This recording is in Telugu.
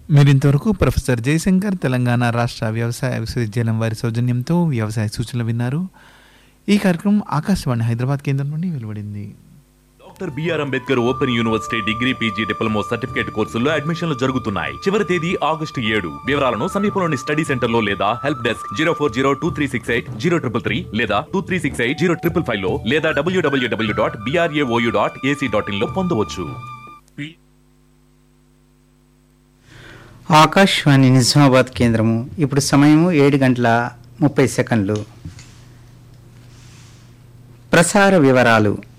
మీరు ఇంతవరకు ప్రొఫెసర్ జయశంకర్ తెలంగాణ రాష్ట్ర వ్యవసాయ విశ్వవిద్యాలయం వారి సౌజన్యంతో వ్యవసాయ సూచనలు విన్నారు ఈ కార్యక్రమం ఆకాశవాణి హైదరాబాద్ కేంద్రం నుండి వెలువడింది doctor B R Ambedkar open university degree PG diploma certificate కోర్సుల్లో అడ్మిషన్లు జరుగుతున్నాయి చివరి తేదీ ఆగస్టు ఏడు వివరాలను సమీపంలోని స్టడీ సెంటర్ లో లేదా help desk zero four zero two three six eight zero triple three లేదా two three six eight zero triple five లో లేదా W W W dot B R A O U dot A C dot in లో పొందవచ్చు ఆకాశవాణి నిజామాబాద్ కేంద్రము ఇప్పుడు సమయము ఏడు గంటల ముప్పై సెకండ్లు ప్రసార వివరాలు